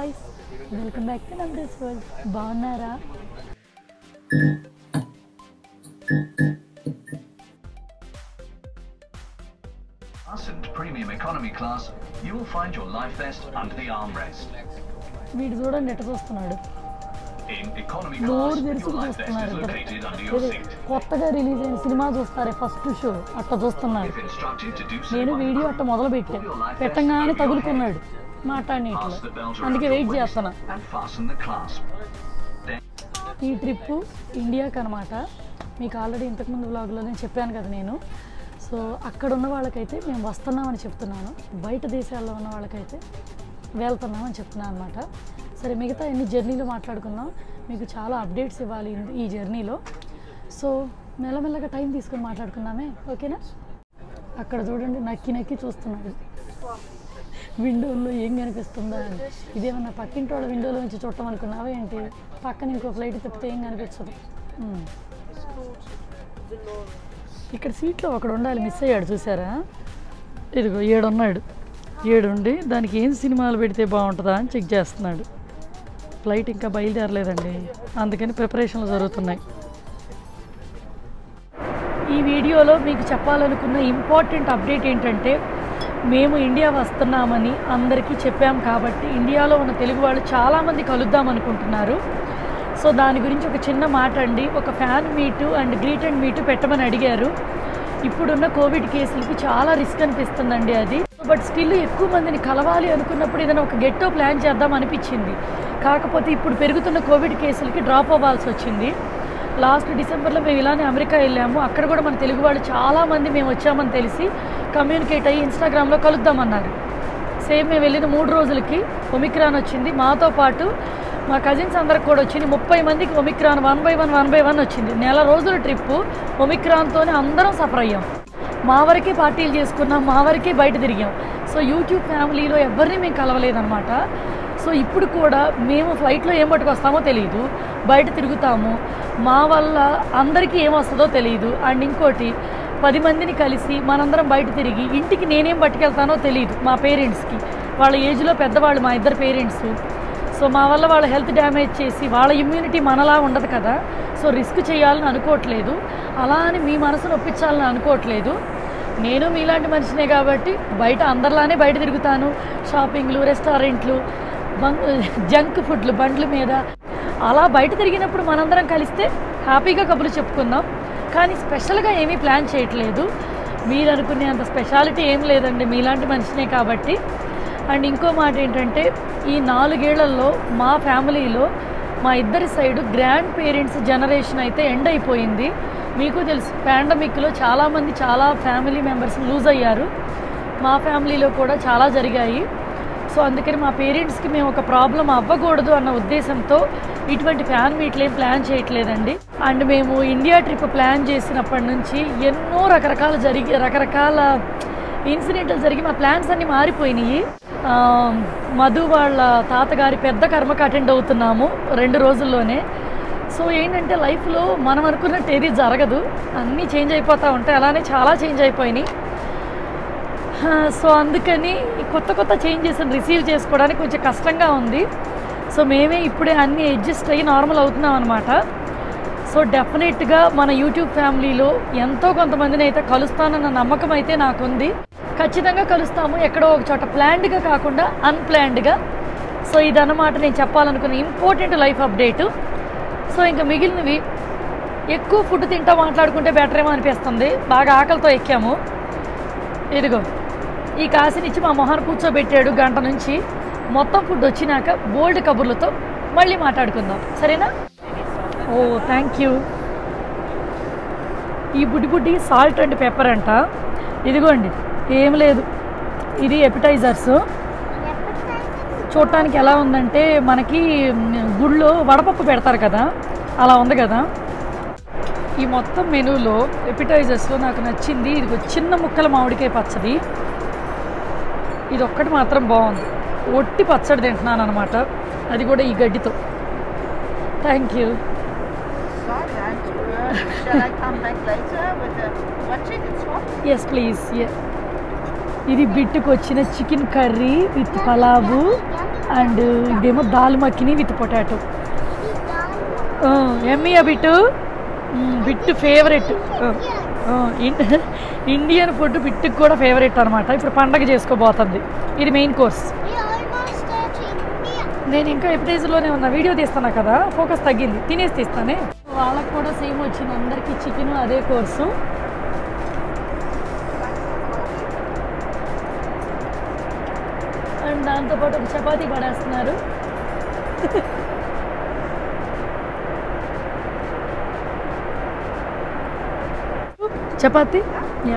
Guys welcome back to నందర్స్ world బాగున్నారా Class and premium economy class, you will find your life vest under the armrest. వీడు చూడండి ఎట్ట చూస్తున్నాడు In economy నోరు class, తెరుచుకు your life vest చూస్తున్నారు is ఇద్దరు. located under your ఏదో seat. కొత్తగా రిలీజ్ అయిన సినిమా చూస్తారే ఫస్ట్ షో అట్ట చూస్తున్నాడు If instructed to do so, నేను by the వీడియో crew, అట్ట మొదలు పెట్టా pull your life vest పెట్టంగానే over your తగులుకున్నాడు head, మాట్లాడినట్లు pass the belt అందుకే around వెయిట్ your waist, చేస్తున్నా and fasten the clasp. Then ఈ ట్రిప్ ఇండియాకి అనమాట మీకు ఆల్రెడీ ఇంతకుముందు వ్లాగ్లో నేను చెప్పాను కదా నేను సో అక్కడ ఉన్న వాళ్ళకైతే మేము వస్తున్నామని చెప్తున్నాను బయట దేశాల్లో ఉన్న వాళ్ళకైతే వెళ్తున్నామని చెప్తున్నాను అనమాట సరే మిగతా ఎన్ని జర్నీలో మాట్లాడుకుందాం మీకు చాలా అప్డేట్స్ ఇవ్వాలి ఇన్- ఈ జర్నీలో సో మెల్లమెల్లగా టైం తీసుకొని మాట్లాడుకుందామే ఓకేనా అక్కడ చూడండి నక్కి నక్కి చూస్తున్నాడు విండోలో ఏం కనిపిస్తుందా అని ఇదేమన్నా పక్కింటి వాళ్ళ విండోలో నుంచి చూడటం అనుకున్నావా ఏంటి పక్కన ఇంకో ఫ్లైట్ తిప్పితే ఏం కనిపించదు ఉమ్. ఇక్కడ సీట్లో ఒకడు ఉండాలి మిస్ అయ్యాడు చూసారా ఇదిగో ఏడున్నాడు ఏడుండి దానికి ఏం సినిమాలు పెడితే బాగుంటుందా అని చెక్ చేస్తున్నాడు ఫ్లైట్ ఇంకా బయలుదేరలేదండి అందుకని ప్రిపరేషన్లు జరుగుతున్నాయి ఈ వీడియోలో మీకు చెప్పాలనుకున్న ఇంపార్టెంట్ అప్డేట్ ఏంటంటే మేము ఇండియా వస్తున్నామని అందరికీ చెప్పాం కాబట్టి ఇండియాలో ఉన్న తెలుగు వాళ్ళు చాలామంది కలుద్దాం అనుకుంటున్నారు సో దాని గురించి ఒక చిన్న మాట అండి ఒక fan meet and greet and meet పెట్టమని అడిగారు ఇప్పుడున్న కోవిడ్ కేసులకి చాలా రిస్క్ అనిపిస్తుందండి అది బట్ స్టిల్ ఎక్కువ మందిని కలవాలి అనుకున్నప్పుడు ఏదైనా ఒక గెట్టో ప్లాన్ చేద్దాం అనిపించింది కాకపోతే ఇప్పుడు పెరుగుతున్న కోవిడ్ కేసులకి డ్రాప్ అవ్వాల్సి వచ్చింది లాస్ట్ డిసెంబర్లో మేము ఇలానే అమెరికా వెళ్ళాము అక్కడ కూడా మన తెలుగు వాళ్ళు చాలామంది మేము వచ్చామని తెలిసి కమ్యూనికేట్ అయ్యి ఇన్స్టాగ్రామ్లో కలుద్దామన్నారు సేమ్ మేము వెళ్ళిన మూడు రోజులకి ఒమిక్రాన్ వచ్చింది మాతో పాటు మా కజిన్స్ అందరికి కూడా వచ్చింది ముప్పై మందికి Omicron one by one one by one వచ్చింది నెల రోజుల ట్రిప్పు ఒమిక్రాన్తోనే అందరం సఫర్ అయ్యాం మా వరకే పార్టీలు చేసుకున్నాం మా వరకే బయట తిరిగాం సో యూట్యూబ్ ఫ్యామిలీలో ఎవరిని మేము కలవలేదన్నమాట సో ఇప్పుడు కూడా మేము ఫ్లైట్లో ఏం పట్టుకొస్తామో తెలియదు బయట తిరుగుతాము మా వల్ల అందరికీ ఏమొస్తుందో తెలియదు అండ్ ఇంకోటి పది మందిని కలిసి మనందరం బయట తిరిగి ఇంటికి నేనేం పట్టుకెళ్తానో తెలియదు మా పేరెంట్స్కి వాళ్ళ ఏజ్లో పెద్దవాళ్ళు మా ఇద్దరు పేరెంట్స్ సో మా వల్ల వాళ్ళ హెల్త్ డ్యామేజ్ చేసి వాళ్ళ ఇమ్యూనిటీ మనలా ఉండదు కదా సో రిస్క్ చేయాలని అనుకోవట్లేదు అలా అని మీ మనసును ఒప్పించాలని అనుకోవట్లేదు నేను మీలాంటి మనిషినే కాబట్టి బయట అందరిలానే బయట తిరుగుతాను షాపింగ్లు రెస్టారెంట్లు బంక్ జంక్ ఫుడ్లు బండ్ల మీద అలా బయట తిరిగినప్పుడు మనందరం కలిస్తే హ్యాపీగా కబుర్లు చెప్పుకుందాం కానీ స్పెషల్గా ఏమీ ప్లాన్ చేయట్లేదు మీరు అనుకునే అంత స్పెషాలిటీ ఏం లేదండి మీలాంటి మనిషినే కాబట్టి అండ్ ఇంకో మాట ఏంటంటే ఈ నాలుగేళ్లలో మా ఫ్యామిలీలో మా ఇద్దరి సైడు గ్రాండ్ పేరెంట్స్ జనరేషన్ అయితే ఎండ్ అయిపోయింది మీకు తెలుసు పాండమిక్లో చాలామంది చాలా ఫ్యామిలీ మెంబర్స్ లూజ్ అయ్యారు మా ఫ్యామిలీలో కూడా చాలా జరిగాయి సో అందుకని మా పేరెంట్స్కి మేము ఒక ప్రాబ్లం అవ్వకూడదు అన్న ఉద్దేశంతో ఇటువంటి ఫ్యాన్ మీట్లు ఏం ప్లాన్ చేయట్లేదండి అండ్ మేము ఇండియా ట్రిప్ ప్లాన్ చేసినప్పటి నుంచి ఎన్నో రకరకాల జరిగి రకరకాల ఇన్సిడెంట్లు జరిగి మా ప్లాన్స్ అన్నీ మారిపోయినాయి ఆ, మధు వాళ్ళ తాతగారి పెద్ద కర్మకు అటెండ్ అవుతున్నాము రెండు రోజుల్లోనే సో ఏంటంటే లైఫ్లో మనం అనుకున్నట్టు ఏది జరగదు అన్నీ చేంజ్ అయిపోతూ ఉంటాయి అలానే చాలా చేంజ్ అయిపోయినాయి ఆ, సో అందుకని ఈ కొత్త కొత్త చేంజెస్ని రిసీవ్ చేసుకోవడానికి కొంచెం కష్టంగా ఉంది సో మేమే ఇప్పుడే అన్నీ అడ్జస్ట్ అయ్యి నార్మల్ అవుతున్నాం అనమాట సో డెఫినెట్గా మన యూట్యూబ్ ఫ్యామిలీలో ఎంతో కొంతమందిని అయితే కలుస్తానన్న నమ్మకం అయితే నాకుంది ఖచ్చితంగా కలుస్తాము ఎక్కడో ఒక చోట ప్లాన్డ్గా కాకుండా అన్ప్లాన్డ్గా సో ఇదన్నమాట నేను చెప్పాలనుకున్న ఇంపార్టెంట్ లైఫ్ అప్డేటు సో ఇంకా మిగిలినవి ఎక్కువ ఫుడ్ తింటా మాట్లాడుకుంటే బెటర్ ఏమో అనిపిస్తుంది బాగా ఆకలితో ఎక్కాము ఇదిగో ఈ కాసినిచ్చి మా మొహాన్ని కూర్చోబెట్టాడు గంట నుంచి మొత్తం ఫుడ్ వచ్చినాక బోల్డ్ కబుర్లతో మళ్ళీ మాట్లాడుకుందాం సరేనా ఓ థ్యాంక్ యూ ఈ బుడ్డి బుడ్డి సాల్ట్ అండ్ పెప్పర్ అంట ఇదిగోండి ఏం లేదు ఇది ఎపిటైజర్స్ చూడటానికి ఎలా ఉందంటే మనకి మ్, గుళ్ళో వడపప్పు పెడతారు కదా అలా ఉంది కదా ఈ మొత్తం మెనూలో ఎపిటైజర్స్లో నాకు నచ్చింది ఇది ఒక చిన్న ముక్కల మామిడికాయ పచ్చడి ఇది ఒక్కటి మాత్రం బాగుంది ఒట్టి పచ్చడి తింటున్నాను అనమాట అది కూడా ఈ గడ్డితో thank you Sorry, I'm too early. Shall I come back later with the what chicken swap? Yes please ఇది బిట్టుకు వచ్చిన chicken curry with pulao and ఇదేమో దాల్ మక్కిని విత్ పొటాటో ఎమ్మీ ఆ Bittu hmm, Bittu favourite Indian food బిట్టుకు కూడా ఫేవరెట్ అనమాట ఇప్పుడు పండగ చేసుకోబోతుంది ఇది main course We almost at India. నేను ఇంకా ఎపిటైజర్లోనే ఉన్నా వీడియో తీస్తున్నా కదా ఫోకస్ తగ్గింది తినేసి తీస్తానే వాళ్ళకి కూడా సేమ్ వచ్చింది అందరికీ చికెన్ అదే కోర్సు అండ్ దాంతోపాటు ఒక చపాతీ పడేస్తున్నారు చపాతీ యా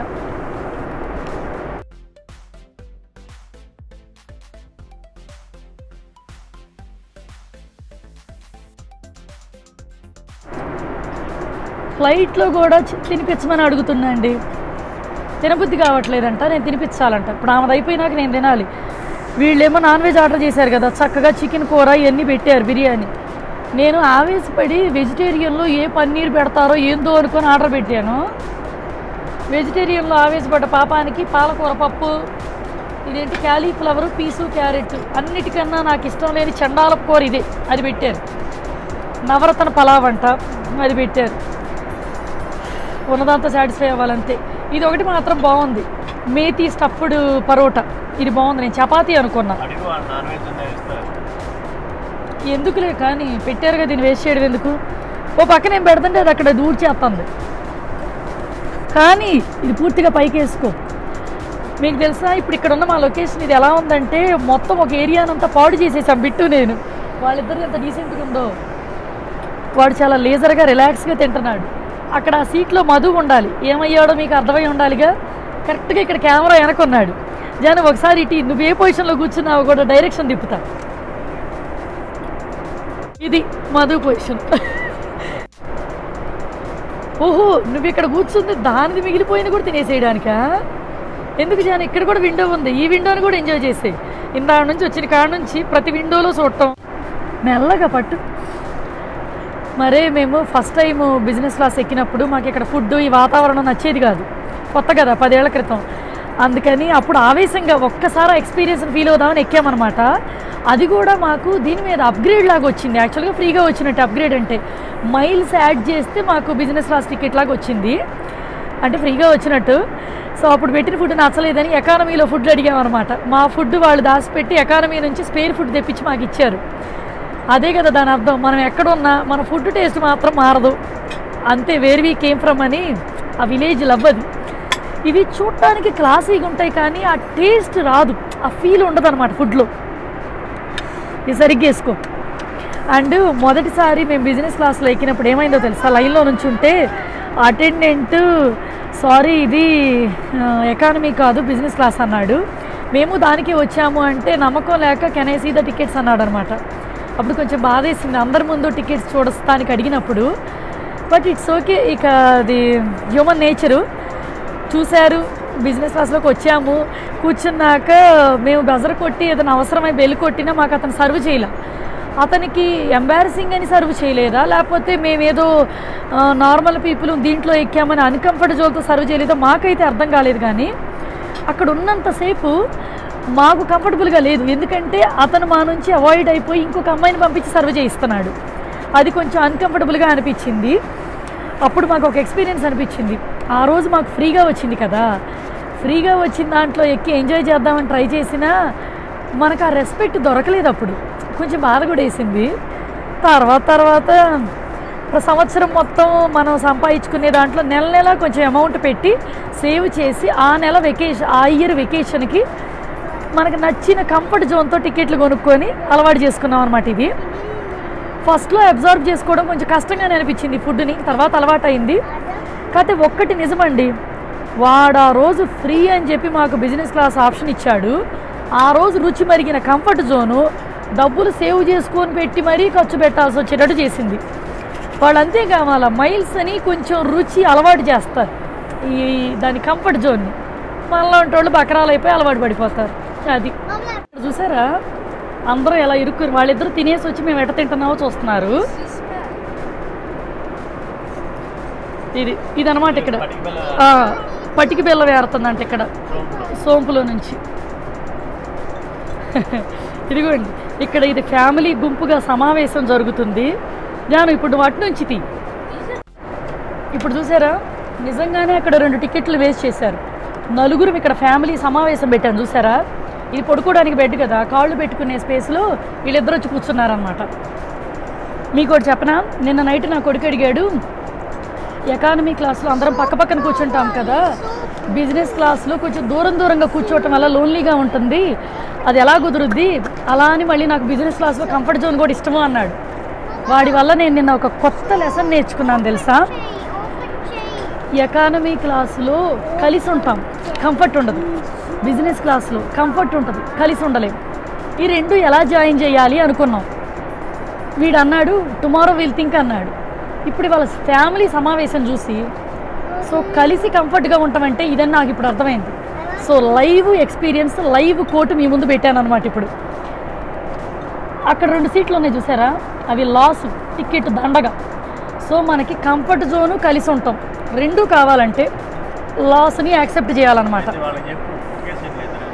ఫ్లైట్లో కూడా చి- తినిపించమని అడుగుతున్నా అండి తినబుద్ధి కావట్లేదంట నేను తినిపించాలంట ఇప్పుడు ఆమెది అయిపోయినాక నేను తినాలి వీళ్ళేమో నాన్ వెజ్ ఆర్డర్ చేశారు కదా చక్కగా చికెన్ కూర ఇవన్నీ పెట్టారు బిర్యానీ నేను ఆవేశపడి వెజిటేరియన్లో ఏ పన్నీర్ పెడతారో ఏందో అనుకొని ఆర్డర్ పెట్టాను వెజిటేరియన్లో ఆవేశపడ్డ పాపానికి పాలకూర పప్పు ఇదేంటి క్యాలీఫ్లవర్ పీసు క్యారెట్ అన్నిటికన్నా నాకు ఇష్టం లేని చండాలపు కూర ఇదే అది పెట్టారు నవరత్న పలావ్ అంట అది పెట్టారు ఉన్నదాంతో సాటిస్ఫై అవ్వాలంతే ఇది ఒకటి మాత్రం బాగుంది మేతి స్టఫ్డ్ పరోటా ఇది బాగుంది నేను చపాతీ అనుకున్నా అడిగు వాళ్ళు నాన్ వెజ్ ఉందా ఇస్తారు ఎందుకులే కానీ పెట్టారుగా దీన్ని వేస్ట్ చేయడం ఎందుకు ఓ పక్క నేను పెడుతుంటే అది అక్కడ దూర్ చేస్తుంది కానీ ఇది పూర్తిగా పైకి వేసుకో మీకు తెలుసా ఇప్పుడు ఇక్కడ ఉన్న మా లొకేషన్ ఇది ఎలా ఉందంటే మొత్తం ఒక ఏరియానంతా పాడు చేసేసాం బిట్టు నేను వాళ్ళిద్దరు ఎంత డీసెంట్గా ఉందో వాడు చాలా లేజర్గా రిలాక్స్గా తింటున్నాడు అక్కడ ఆ సీట్లో మధు ఉండాలి ఏమయ్యాడో మీకు అర్థమై ఉండాలిగా కరెక్ట్గా ఇక్కడ కెమెరా వెనకున్నాడు జాను ఒకసారి ఇటు నువ్వు ఏ పొజిషన్లో కూర్చున్నావో కూడా డైరెక్షన్ తిప్పుతా ఇది మధు పొజిషన్ ఓహో నువ్వు ఇక్కడ కూర్చుంది దానిది మిగిలిపోయింది కూడా తినేసేయడానికా ఎందుకు జాను ఇక్కడ కూడా విండో ఉంది ఈ విండోని కూడా ఎంజాయ్ చేసేయి ఇందా నుంచి వచ్చిన కాడ నుంచి ప్రతి విండోలో చూడటం మెల్లగా పట్టు మరే మేము ఫస్ట్ టైం బిజినెస్ క్లాస్ ఎక్కినప్పుడు మాకు ఇక్కడ ఫుడ్ ఈ వాతావరణం నచ్చేది కాదు కొత్త కదా పదేళ్ల క్రితం అందుకని అప్పుడు ఆవేశంగా ఒక్కసారి ఎక్స్పీరియన్స్ ఫీల్ అవుదామని ఎక్కామన్నమాట అది కూడా మాకు దీని మీద అప్గ్రేడ్ లాగా వచ్చింది యాక్చువల్గా ఫ్రీగా వచ్చినట్టు అప్గ్రేడ్ అంటే మైల్స్ యాడ్ చేస్తే మాకు బిజినెస్ క్లాస్ టికెట్ లాగా వచ్చింది అంటే ఫ్రీగా వచ్చినట్టు సో అప్పుడు పెట్టిన ఫుడ్ నచ్చలేదని ఎకానమీలో ఫుడ్ అడిగామన్నమాట మా ఫుడ్ వాళ్ళు దాచిపెట్టి ఎకానమీ నుంచి స్పేర్ ఫుడ్ తెప్పించి మాకు ఇచ్చారు అదే కదా దాని అర్థం మనం ఎక్కడున్నా మన ఫుడ్ టేస్ట్ మాత్రం మారదు అంతే వేర్ వీ కేమ్ ఫ్రమ్ అని ఆ విలేజ్ లవ్ అది ఇవి చూడటానికి క్లాసీగా ఉంటాయి కానీ ఆ టేస్ట్ రాదు ఆ ఫీల్ ఉండదు అనమాట ఫుడ్లో ఇది సరిగ్గా వేసుకో అండ్ మొదటిసారి మేము బిజినెస్ క్లాస్లో ఎక్కినప్పుడు ఏమైందో తెలుసా లైన్లో నుంచి ఉంటే అటెండెంట్ సారీ ఇది ఎకానమీ కాదు బిజినెస్ క్లాస్ అన్నాడు మేము దానికి వచ్చాము అంటే నమ్మకం లేక can I see the tickets అన్నాడు అనమాట అప్పుడు కొంచెం బాధేసింది అందరి ముందు టికెట్స్ చూడస్తానికి అడిగినప్పుడు బట్ ఇట్స్ ఓకే ఇక అది హ్యూమన్ నేచరు చూశారు బిజినెస్ క్లాస్లోకి వచ్చాము కూర్చున్నాక మేము బజర్ కొట్టి ఏదైనా అవసరమై బెల్ కొట్టినా మాకు అతను సర్వ్ చేయలే అతనికి ఎంబారసింగ్ అని సర్వ్ చేయలేదా లేకపోతే మేమేదో నార్మల్ పీపుల్ దీంట్లో ఎక్కామని అన్కంఫర్ట్ జోన్తో సర్వ్ చేయలేదో మాకైతే అర్థం కాలేదు కానీ అక్కడ ఉన్నంతసేపు మాకు కంఫర్టబుల్గా లేదు ఎందుకంటే అతను మా నుంచి అవాయిడ్ అయిపోయి ఇంకొక అమ్మాయిని పంపించి సర్వ్ చేయిస్తున్నాడు అది కొంచెం అన్కంఫర్టబుల్గా అనిపించింది అప్పుడు మాకు ఒక ఎక్స్పీరియన్స్ అనిపించింది ఆ రోజు మాకు ఫ్రీగా వచ్చింది కదా ఫ్రీగా వచ్చిన దాంట్లో ఎక్కి ఎంజాయ్ చేద్దామని ట్రై చేసినా మనకు ఆ రెస్పెక్ట్ దొరకలేదు అప్పుడు కొంచెం బాధ కూడా వేసింది తర్వాత తర్వాత ఒక సంవత్సరం మొత్తం మనం సంపాదించుకునే దాంట్లో నెల నెల కొంచెం అమౌంట్ పెట్టి సేవ్ చేసి ఆ నెల వెకేషన్ ఆ ఇయర్ వెకేషన్కి మనకు నచ్చిన కంఫర్ట్ జోన్తో టికెట్లు కొనుక్కొని అలవాటు చేసుకున్నాం అనమాట ఇది ఫస్ట్లో అబ్జర్వ్ చేసుకోవడం కొంచెం కష్టంగానే అనిపించింది ఫుడ్ని తర్వాత అలవాటు అయింది కాకపోతే ఒక్కటి నిజమండి వాడు ఆ రోజు ఫ్రీ అని చెప్పి మాకు బిజినెస్ క్లాస్ ఆప్షన్ ఇచ్చాడు ఆ రోజు రుచి మరిగిన కంఫర్ట్ జోను డబ్బులు సేవ్ చేసుకొని పెట్టి మరీ ఖర్చు పెట్టాల్సి వచ్చేటట్టు చేసింది వాళ్ళు అంతే కావాల మైల్స్ అని కొంచెం రుచి అలవాటు చేస్తారు ఈ దాని కంఫర్ట్ జోన్ని మనలాంటి వాళ్ళు బకరాలు అయిపోయి అలవాటు పడిపోతారు అది ఇక్కడ చూసారా అందరూ ఎలా ఇరుక్కురు వాళ్ళిద్దరూ తినేసి వచ్చి మేము ఎట తింటున్నామో చూస్తున్నారు ఇది ఇదనమాట ఇక్కడ పటిక బెల్ల ఆ, పటికి బెల్ల వేరుతుందంట ఇక్కడ సోంపులు. సోంపులో నుంచి ఇదిగోండి ఇక్కడ ఇది ఫ్యామిలీ గుంపుగా సమావేశం జరుగుతుంది జాను ఇప్పుడు వాటి నుంచి తీ ఇప్పుడు చూసారా నిజంగానే అక్కడ రెండు టికెట్లు వేస్ట్ చేశారు నలుగురు ఇక్కడ ఫ్యామిలీ సమావేశం పెట్టాను చూసారా ఇది పడుకోవడానికి బెడ్ కదా కాళ్ళు పెట్టుకునే స్పేస్లో వీళ్ళిద్దరు వచ్చి కూర్చున్నారనమాట మీకు ఒకటి చెప్పనా నిన్న నైట్ నా కొడుకు అడిగాడు ఎకానమీ క్లాస్లో అందరం పక్క పక్కన కూర్చుంటాం కదా బిజినెస్ క్లాస్లో కొంచెం దూరం దూరంగా కూర్చోవటం వల్ల లోన్లీగా ఉంటుంది అది ఎలా కుదురుద్ది అలా అని మళ్ళీ నాకు బిజినెస్ క్లాస్లో కంఫర్ట్ జోన్ కూడా ఇష్టము అన్నాడు వాడి వల్ల నేను నిన్న ఒక కొత్త లెసన్ నేర్చుకున్నాను తెలుసా ఎకానమీ క్లాసులో కలిసి ఉంటాం కంఫర్ట్ ఉండదు బిజినెస్ క్లాస్లో కంఫర్ట్ ఉంటుంది కలిసి ఉండలేం ఈ రెండు ఎలా జాయిన్ చేయాలి అనుకున్నాం వీడు అన్నాడు టుమారో విల్ థింక్ అన్నాడు ఇప్పుడు వాళ్ళ ఫ్యామిలీ సమావేశం చూసి సో కలిసి కంఫర్ట్గా ఉంటామంటే ఇదని నాకు ఇప్పుడు అర్థమైంది సో లైవ్ ఎక్స్పీరియన్స్ లైవ్ కోట్ మీ ముందు పెట్టాను అనమాట ఇప్పుడు అక్కడ రెండు సీట్లు ఉన్నాయి చూసారా అవి లాస్ టికెట్ దండగా సో మనకి కంఫర్ట్ జోను కలిసి ఉంటాం రెండు కావాలంటే లాస్ని యాక్సెప్ట్ చేయాలన్నమాట వాళ్ళకి చెప్పు ఒకే సీట్లు ఇద్దరు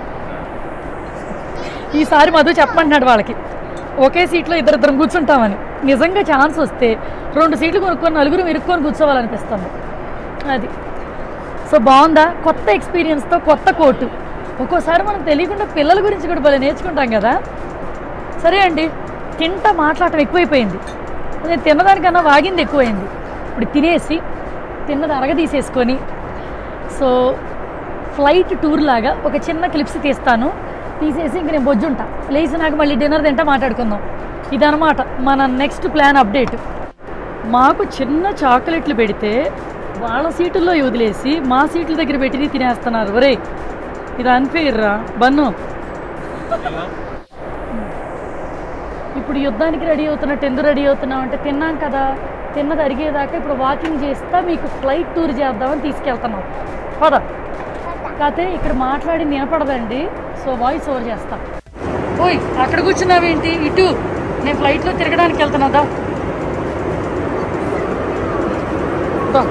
ఈసారి మధు చెప్పమంటున్నాడు వాళ్ళకి ఒకే సీట్లో ఇద్దరిద్దరం కూర్చుంటామని నిజంగా ఛాన్స్ వస్తే రెండు సీట్లు కొనుక్కొని నలుగురు ఇరుక్కొని కూర్చోవాలనిపిస్తుంది అది సో బాగుందా కొత్త ఎక్స్పీరియన్స్తో కొత్త కోటు ఒక్కోసారి మనం తెలియకుండా పిల్లల గురించి కూడా భలే నేర్చుకుంటాం కదా సరే అండి తింటా మాట్లాడటం ఎక్కువైపోయింది నేను తిన్నదానికన్నా వాగింది ఎక్కువైంది ఇప్పుడు తినేసి తిన్నది అరగదీసేసుకొని సో ఫ్లైట్ టూర్ లాగా ఒక చిన్న క్లిప్స్ తీస్తాను తీసేసి ఇంక నేను బొజ్జుంటా లేచినాక మళ్ళీ డిన్నర్ తింటా మాట్లాడుకుందాం ఇదనమాట మన నెక్స్ట్ ప్లాన్ అప్డేట్ మాకు చిన్న చాక్లెట్లు పెడితే వాళ్ళ సీటుల్లో వదిలేసి మా సీట్ల దగ్గర పెట్టి తినేస్తున్నారు ఒరే ఇది అన్ఫెయిర్ రా బన్ను ఇప్పుడు యుద్ధానికి రెడీ అవుతున్నట్టు ఎందుకు రెడీ అవుతున్నాం అంటే తిన్నాం కదా తిన్నది అరిగేదాకా ఇప్పుడు వాకింగ్ చేస్తా మీకు ఫ్లైట్ టూర్ చేద్దామని తీసుకెళ్తున్నాం పద కాకపోతే ఇక్కడ మాట్లాడి వినపడదండి సో వాయిస్ ఓవర్ చేస్తా ఓయ్ అక్కడ కూర్చున్నావేంటి ఇటు నేను ఫ్లైట్లో తిరగడానికి వెళ్తున్నదా దా.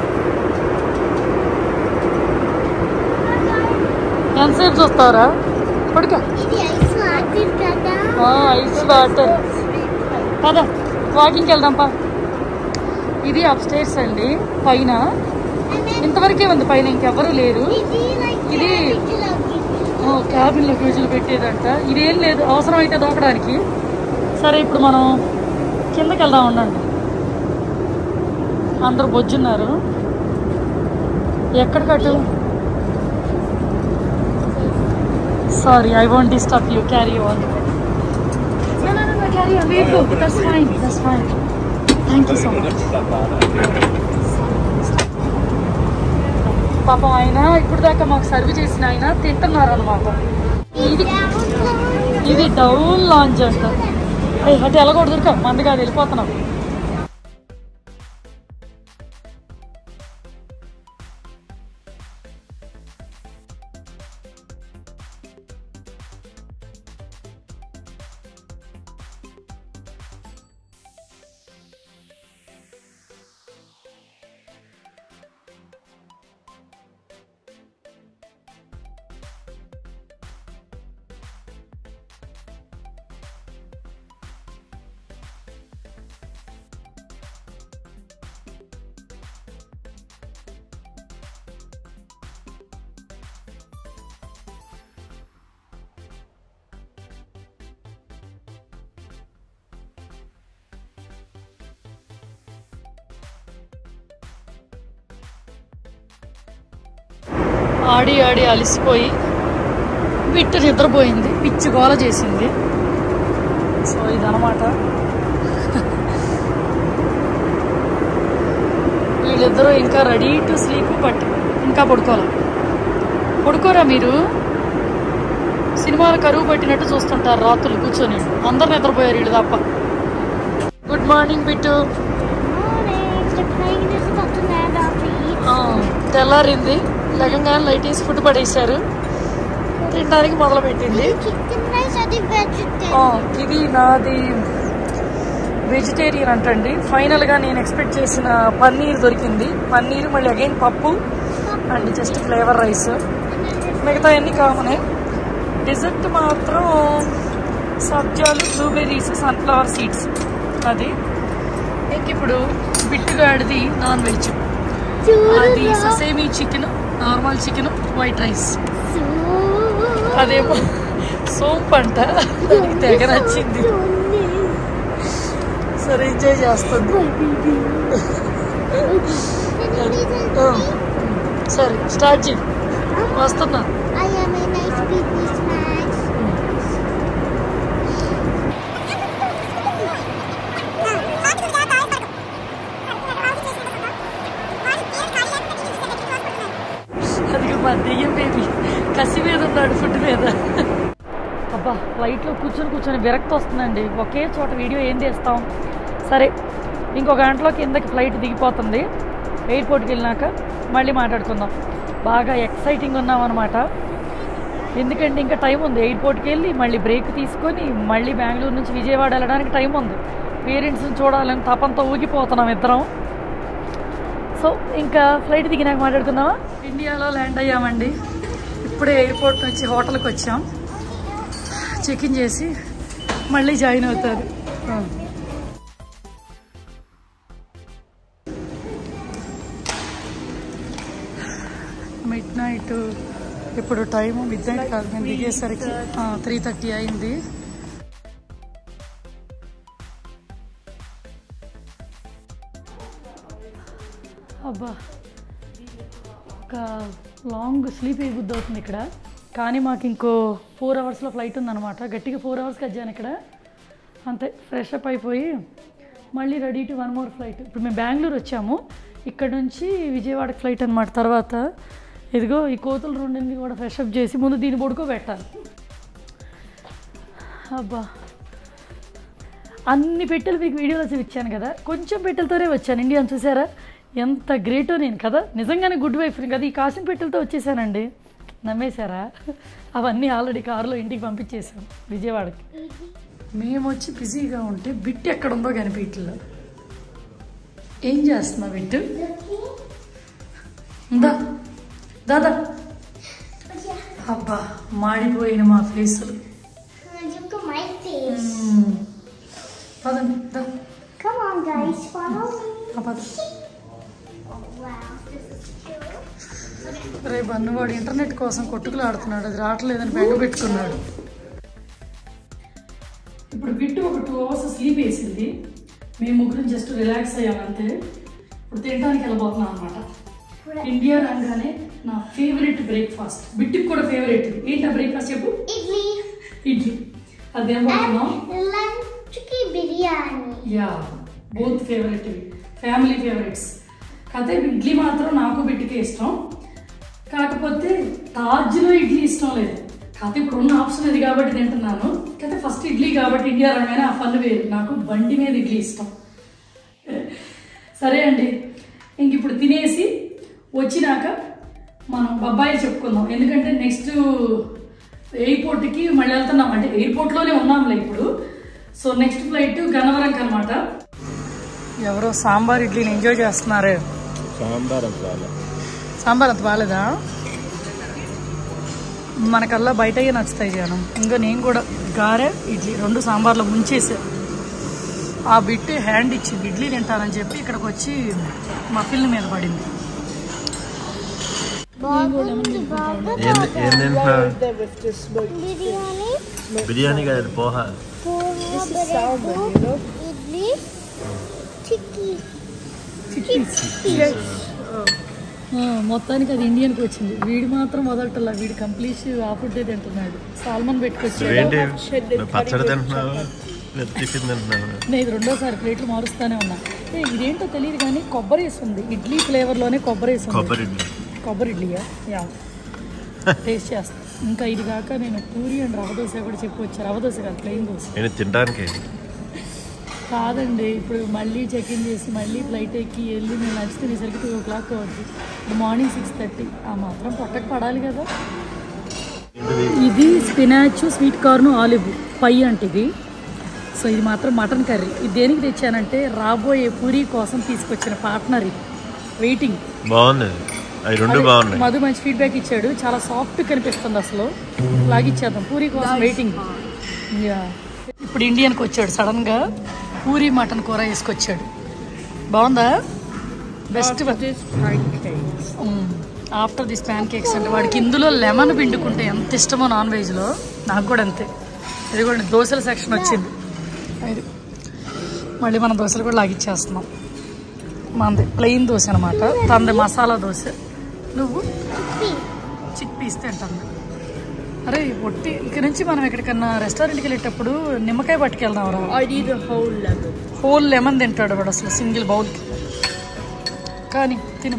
ఎంతసేపు చూస్తావరా పడుకో ఇది ఐస్ వాటర్ కదా ఐస్ వాటర్ పద వాకింగ్కి వెళ్దాం పా ఇది అప్ స్టేర్స్ అండి పైన ఇంతవరకే ఉంది పైన ఇంకెవ్వరూ లేరు ఇది లైక్ ఇది ఇట్లా క్యాబిన్లో ఫ్యూజులు పెట్టేదంట ఇదేం లేదు అవసరం అయితే దూకడానికి సరే ఇప్పుడు మనం కిందకి వెళ్దాం ఉండండి అందరూ బొజ్జున్నారు ఎక్కడ కట్టు sorry I want disturb you carry on carry on wait go that's fine that's fine thank you so much పాపం ఆయన ఇప్పుడు దాకా మాకు సర్వ్ చేసిన ఆయన తింటున్నారు అనమాట ఇది ఇది డౌన్ లాంచ్ అంట అయ్యి అటు ఎలాగొడు దొరక మంది కాదు వెళ్ళిపోతున్నాం ఆడి ఆడి అలసిపోయి బిట్టు నిద్రపోయింది పిచ్చి గోల చేసింది సో ఇదనమాట వీళ్ళిద్దరూ ఇంకా రెడీ టు స్లీప్ బట్ ఇంకా పడుకోవాలి పడుకోరా మీరు సినిమాలు కరువు పట్టినట్టు చూస్తుంటారు రాత్రులు కూర్చొని అందరు నిద్రపోయారు వీళ్ళు తప్ప గుడ్ మార్నింగ్ బిట్టు ఆ, తెల్లారింది లగంగానే లైట్ వేసి ఫుడ్ పడేశారు తినడానికి మొదలు పెట్టింది చికెన్ రైస్ అది ఆ, వెజిటేరియన్ ఇది నాది వెజిటేరియన్ అంటండి ఫైనల్గా నేను ఎక్స్పెక్ట్ చేసిన పన్నీర్ దొరికింది పన్నీర్ మళ్ళీ అగైన్ పప్పు అండ్ జస్ట్ ఫ్లేవర్ రైస్ మిగతా అన్ని కామనే డిజర్ట్ మాత్రం సబ్జాలు బ్లూబెర్రీస్ సన్ఫ్లవర్ సీడ్స్ అది ఇంక ఇప్పుడు బిట్టుగాడిది నాన్ వెజ్ అది ససేమి chicken normal chicken white rice అదేమో సోప్ అంట దానికి తెగ నచ్చింది సరే ఎంజాయ్ చేస్తుంది ఆ, సరే స్టార్ట్ చేయి వస్తున్నా I am a nice businessman. అది మా దెయ్యం బేబీ కసి మీద ఉన్నాడు ఫుడ్ మీద అబ్బా ఫ్లైట్లో కూర్చొని కూర్చొని విరక్తి వస్తుందండి ఒకే చోట వీడియో ఏం తీస్తాం సరే ఇంకొక గంటలో కిందకి ఫ్లైట్ దిగిపోతుంది ఎయిర్పోర్ట్కి వెళ్ళినాక మళ్ళీ మాట్లాడుకుందాం బాగా ఎక్సైటింగ్ ఉన్నామన్నమాట ఎందుకంటే ఇంకా టైం ఉంది ఎయిర్పోర్ట్కి వెళ్ళి మళ్ళీ బ్రేక్ తీసుకొని మళ్ళీ బెంగళూరు నుంచి విజయవాడ వెళ్ళడానికి టైం ఉంది పేరెంట్స్ని చూడాలని తపంతో ఊగిపోతున్నాం ఇద్దరం సో ఇంకా ఫ్లైట్ దిగినాక మాట్లాడుకుందామా ఇండియాలో ల్యాండ్ అయ్యామండి ఇప్పుడే ఎయిర్పోర్ట్ నుంచి హోటల్కి వచ్చాం చెక్ ఇన్ చేసి మళ్ళీ జాయిన్ అవుతారు మిడ్ నైట్ ఇప్పుడు టైము మిడ్ నైట్ కాదు మేము దిగేసరికి త్రీ థర్టీ అయింది అబ్బా ఒక లాంగ్ స్లీప్ ఏ బుద్ధి అవుతుంది ఇక్కడ కానీ మాకు ఇంకో ఫోర్ అవర్స్లో ఫ్లైట్ ఉందన్నమాట గట్టిగా ఫోర్ అవర్స్కి వచ్చాను ఇక్కడ అంతే ఫ్రెష్ అప్ అయిపోయి మళ్ళీ ready to one more flight ఇప్పుడు మేము బెంగళూరు వచ్చాము ఇక్కడ నుంచి విజయవాడకి ఫ్లైట్ అనమాట తర్వాత ఇదిగో ఈ కోతులు రెండింటిని కూడా ఫ్రెష్ అప్ చేసి ముందు దీన్ని పడుకోబెట్టాలి అబ్బా అన్ని పెట్టెలు మీకు వీడియోలో చూపించాను కదా కొంచెం పెట్టెలతోనే వచ్చాను ఇండియాని చూసారా ఎంత గ్రేటో నేను కదా నిజంగానే గుడ్ వైఫ్ కదా ఈ కాసిన పెట్టెలతో వచ్చేసానండి నమ్మేశారా అవన్నీ ఆల్రెడీ కారులో ఇంటికి పంపించేసాం విజయవాడకి మేము వచ్చి బిజీగా ఉంటే బిట్టు ఎక్కడ ఉందో కనిపించట్లేదు ఏం చేస్తున్నావు బిట్టు దా దాదా అబ్బా మాడిపోయిన మా ఫేసులు Look at my face. మ్మ్. పదండి దా Come on, guys, follow me. ఆ పద Wow, this is cute. రేపు అన్నవాడు ఇంటర్నెట్ కోసం కొట్టుకులు ఆడుతున్నాడు అది రావట్లేదని బెంగ పెట్టుకున్నాడు ఇప్పుడు బిట్టు ఒక టూ అవర్స్ స్లీప్ వేసింది మేము ముగ్గురం జస్ట్ రిలాక్స్ అయ్యాం అంతే ఇప్పుడు తినడానికి వెళ్ళబోతున్నాం అనమాట ఇండియా రాగానే నా ఫేవరెట్ బ్రేక్ఫాస్ట్ బిట్టుకి కూడా ఫేవరెట్ ఏంటి ఆ బ్రేక్ఫాస్ట్ చెప్పు Idli ఇడ్లీ అది తినబోతున్నాం and lunch biryani. Yeah both favourite family favourites కాకపోతే ఇడ్లీ మాత్రం నాకు బిడ్డకి ఇష్టం కాకపోతే తాజ్లో ఇడ్లీ ఇష్టం లేదు కాకపోతే ఇప్పుడు ఉన్న ఆప్షన్ అది కాబట్టి తింటున్నాను కాకపోతే ఫస్ట్ ఇడ్లీ కాబట్టి ఇండియా రాగానే ఆ ఫన్ వేరు నాకు బండి మీద ఇడ్లీ ఇష్టం సరే అండి ఇంక ఇప్పుడు తినేసి వచ్చినాక మనం బొబ్బాయిలు చెప్పుకుందాం ఎందుకంటే నెక్స్ట్ ఎయిర్పోర్ట్కి మళ్ళీ వెళ్తున్నాం అంటే ఎయిర్పోర్ట్లోనే ఉన్నాంలే ఇప్పుడు సో నెక్స్ట్ ఫ్లైట్ గన్నవరంకి అనమాట ఎవరో సాంబార్ ఇడ్లీని ఎంజాయ్ చేస్తున్నారు సాంబార్ చాలా సాంబార్ అంత బాగాలేదా మనకల్లా బయటగే నచ్చుతాయి జనం ఇంకా నేను కూడా గారె ఇడ్లీ రెండు సాంబార్లో ముంచేసా ఆ బిట్టి హ్యాండ్ ఇచ్చింది ఇడ్లీ తింటానని చెప్పి ఇక్కడికి వచ్చి మఫిల్ మీద పడింది Bagundi bagu ఏం ఏం తింటున్నావు biryani. బిర్యానీ కాదు poha Poha bread. Idli. Tikki. ఆ, మొత్తానికి అది ఇండియన్కి వచ్చింది వీడు మాత్రం వదలటల్లా వీడు కంప్లీట్ ఆ ఫుడ్ తింటున్నాడు సాల్మన్ పెట్టుకొచ్చాడు ఏంటి నువ్వు పచ్చడి తింటున్నావు లేదా టిఫిన్ తింటున్నావు నేను ఇది రెండోసారి ప్లేట్లు మారుస్తానే ఉన్నా ఏ, ఇదేంటో తెలియదు కానీ కొబ్బరి వేసి ఉంది ఇడ్లీ ఫ్లేవర్లోనే కొబ్బరి వేసి ఉంది కొబ్బరి ఇడ్లీ కొబ్బరి ఇడ్లీయా యా టేస్ట్ చేస్తా ఇంకా ఇది కాక నేను పూరి అండ్ రవ దోశ కూడా చెప్పి వచ్చా రవ దోశ కాదు ప్లెయిన్ దోశ నేను తినడానికి కాదండి ఇప్పుడు మళ్ళీ చెక్ ఇన్ చేసి మళ్ళీ ఫ్లైట్ ఎక్కి వెళ్ళి నేను లంచ్ తినేసరికి టూ ఓ క్లాక్ అవుతుంది ఇప్పుడు మార్నింగ్ సిక్స్ థర్టీ ఆ మాత్రం పొట్టకు పడాలి కదా ఇది spinach sweet corn olive pie అంటే ఇది సో ఇది మాత్రం మటన్ కర్రీ ఇది దేనికి తెచ్చానంటే రాబోయే పూరి కోసం తీసుకొచ్చిన పార్ట్నర్ ఇది వెయిటింగ్ బాగుంది అవి రెండు బాగున్నాయి మధు మంచి ఫీడ్బ్యాక్ ఇచ్చాడు చాలా సాఫ్ట్ కనిపిస్తుంది అసలు లాగిచ్చేద్దాం పూరి కోసం వెయిటింగ్ యా ఇప్పుడు ఇండియన్కి వచ్చాడు సడన్గా పూరి మటన్ కూర వేసుకొచ్చాడు బాగుందా best This pancakes. After this pancakes అంటే వాడికి ఇందులో లెమన్ పిండుకుంటే ఎంత ఇష్టమో నాన్ వెజ్లో నాకు కూడా అంతే ఇదిగోండి దోశల సెక్షన్ వచ్చింది ఇది మళ్ళీ మన దోశలు కూడా లాగిచ్చేస్తున్నాం మనది ప్లెయిన్ దోశ అనమాట తనది మసాలా దోశ నువ్వు చిక్ పీస్ తింటుంది అరే ఒట్టి ఇక్కడి నుంచి మనం ఎక్కడికన్నా రెస్టారెంట్కి వెళ్ళేటప్పుడు నిమ్మకాయ పట్టుకెళ్దాం రా I need a whole lemon. Whole lemon తింటాడు వాడు అసలు సింగిల్ బౌల్కి కానీ తిను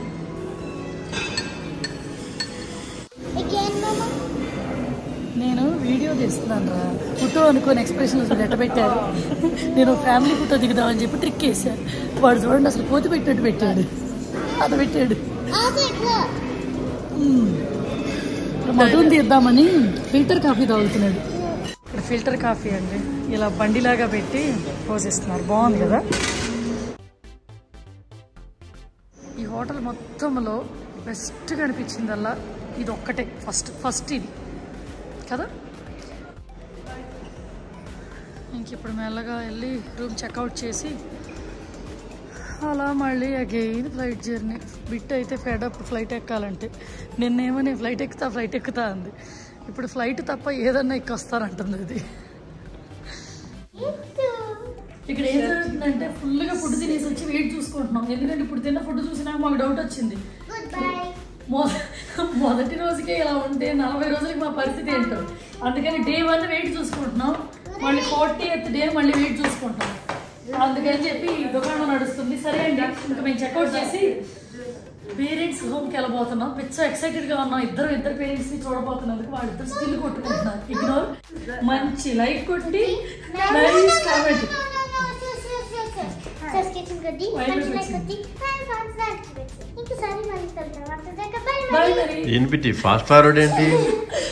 Again, Mama. నేను వీడియో తీస్తున్నాను రా ఫోటో అనుకోని ఎక్స్ప్రెషన్ అసలు ఎట్ట పెట్టారు నేను ఫ్యామిలీ ఫోటో దిగుదామని చెప్పి ట్రిక్ వేసాను వాడు చూడండి అసలు కోతి పెట్టినట్టు పెట్టాడు అది పెట్టాడు I'll take look. ఇప్పుడు మధుని తీద్దామని ఫిల్టర్ కాఫీ తాగుతున్నాడు ఇక్కడ ఫిల్టర్ కాఫీ అండి ఇలా బండిలాగా పెట్టి పోసిస్తున్నారు బాగుంది కదా ఈ హోటల్ మొత్తంలో బెస్ట్గా అనిపించిందల్లా ఇది ఒక్కటే ఫస్ట్ ఫస్ట్ ఇది కదా ఇంక ఇప్పుడు మెల్లగా వెళ్ళి రూమ్ చెక్అవుట్ చేసి అలా మళ్ళీ అగైన్ ఫ్లైట్ జర్నీ బిట్ అయితే ఫెడప్ ఫ్లైట్ ఎక్కాలంటే నిన్నేమో నేను ఫ్లైట్ ఎక్కుతా ఫ్లైట్ ఎక్కుతా అంది ఇప్పుడు ఫ్లైట్ తప్ప ఏదన్నా ఎక్కొస్తానంటుంది అది ఇక్కడ ఏం జరుగుతుందంటే ఫుల్గా ఫుడ్ తినేసి వచ్చి వెయిట్ చూసుకుంటున్నాం ఎందుకంటే ఇప్పుడు తిన్న ఫుడ్ చూసినాక మాకు డౌట్ వచ్చింది Goodbye. మొద- మొదటి రోజుకే ఇలా ఉంటే నలభై రోజులకి మా పరిస్థితి ఏంటో అందుకని డే వన్ వెయిట్ చూసుకుంటున్నాం మళ్ళీ ఫార్టీ ఎత్ డే మళ్ళీ వెయిట్ చూసుకుంటాం అందుకని చెప్పి ఈ దుకాణం నడుస్తుంది సరే అండి ఇంకా మేము చెక్అవుట్ చేసి పేరెంట్స్ హోమ్కి వెళ్ళబోతున్నాం పిచ్చ ఎక్సైటెడ్ గా ఉన్నాం ఇద్దరు ఇద్దరు పేరెంట్స్ ని చూడబోతున్నందుకు వాళ్ళిద్దరు స్టిల్ కొట్టుకుంటున్నారు ఇగ్నోర్ మంచి లైక్ కొట్టి nice comment Just getting ready. Why I'm not like mixing? ready. I'm fast like Inka sari mali kalta. What is that? Bye. Bye మరి ఏంటి బిట్టి ఫాస్ట్ ఫార్వర్డ్ ఏంటి